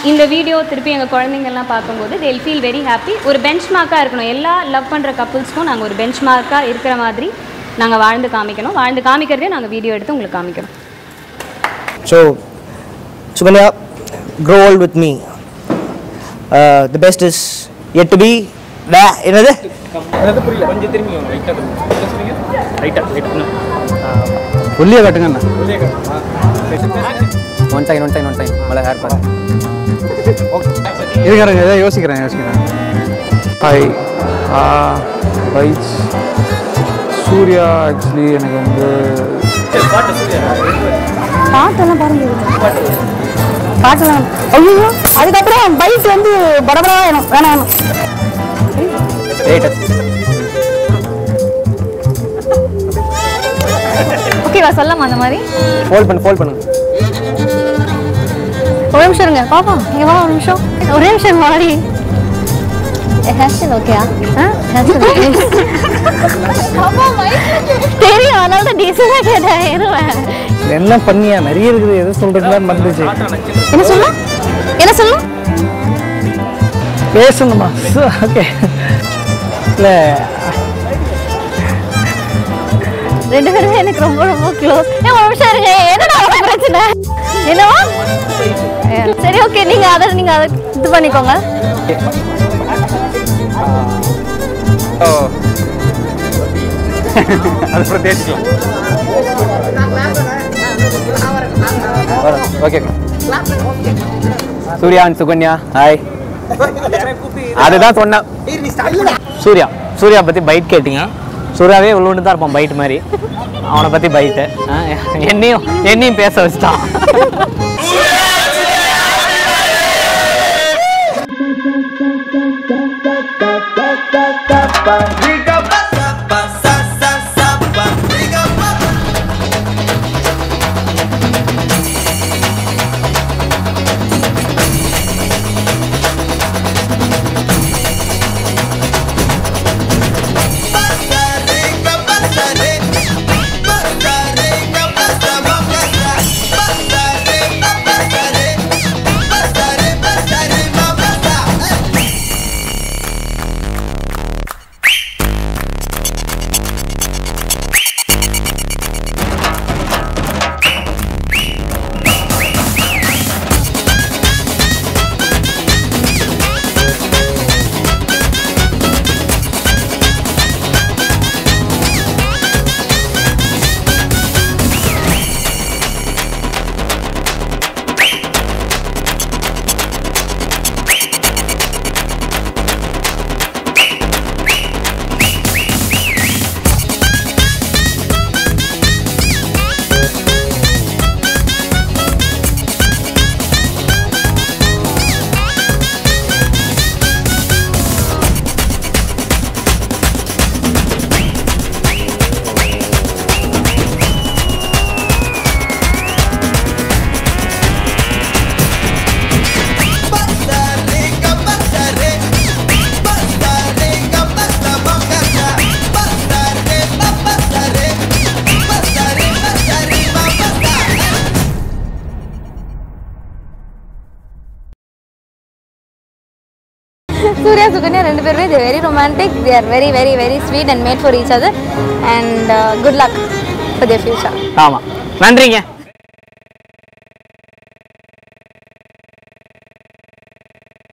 இந்த வீடியோ திருப்பி எங்கள் குழந்தைங்கள்லாம் பார்க்கும்போது they'll ஃபீல் வெரி ஹாப்பி ஒரு பெஞ்ச் மார்க்காக இருக்கணும் எல்லா லவ் பண்ணுற கப்புள்ஸ்க்கும் நாங்கள் ஒரு பெஞ்ச் மார்க்காக இருக்கிற மாதிரி நாங்கள் வாழ்ந்து காமிக்கணும் வாழ்ந்து காமிக்கிறதே நாங்கள் வீடியோ எடுத்து உங்களுக்கு காமிக்கிறோம் So, Suganya, grow old with me. Uh, the best is yet to be. Where? என்னது அதாவது புரியல கொஞ்சம் திரும்பி வாங்க ரைட்டாக என்ன சொன்னீங்க ரைட்டாக ரைட்டாக ஒல்லியா காட்டுங்கண்ணா உள்ளே காட்டுமா one time one time one time மழை ஹேர் பாரு இருக்கிறேங்க ஏதோ யோசிக்கிறேன் யோசிக்கிறேன் ஹாய் வைஸ் சூர்யா ஆக்சுவலி எனக்கு வந்து பாட்டு சூர்யா பாட்டெல்லாம் பாருங்க பாட்டெல்லாம் ஐயோ அதுக்கப்புறம் பைக் வந்து படபடா வேணும் வேணாம் வேணும் ஓகேவா சொல்லலாமா அந்த மாதிரி ஃபோல்ட் பண்ணு ஃபோல்ட் பண்ணு ஒரு நிமிஷம் இருங்க பாப்பா இங்க வா ஒரு நிமிஷம் ஒரே நிமிஷம் மாறி ஹேர்ஸ்டைல் ஓகேயா தெரியும் அதனால தான் டீசெண்டாக கேட்டேன் இருவேன் என்ன பண்ணியா நிறைய இருக்குது எது சொல்றதுலாம் மறந்துச்சு என்ன சொல்லணும் என்ன சொல்லணும் பேசணுமா ஓகே இல்லை ரெண்டு பேருமே எனக்கு ரொம்ப ரொம்ப க்ளோஸ் ஏன் ஒரு நிமிஷம் இருங்க என்னடா உனக்கு பிரச்சனை என்னவா ஏ, சரி ஓகே நீங்க அதை நீங்க அதை இது பண்ணிக்கோங்க அது அப்புறம் தேய்ச்சிக்கலாம் okay Surya and Sukanya hi அதுதான் சொன்னேன் சூர்யா சூர்யா பற்றி பைட் கேட்டிங்க சூர்யாவே உள்ளுண்டு தான் இருப்பான் பைட் மாதிரி அவனை பற்றி பைட்டு என்னையும் என்னையும் பேச வச்சுட்டான் சூர்யா சுகன்யா ரெண்டு பேருமே they very romantic they are very very very sweet and made for each other and good luck for their future ஆமாம் நன்றிங்க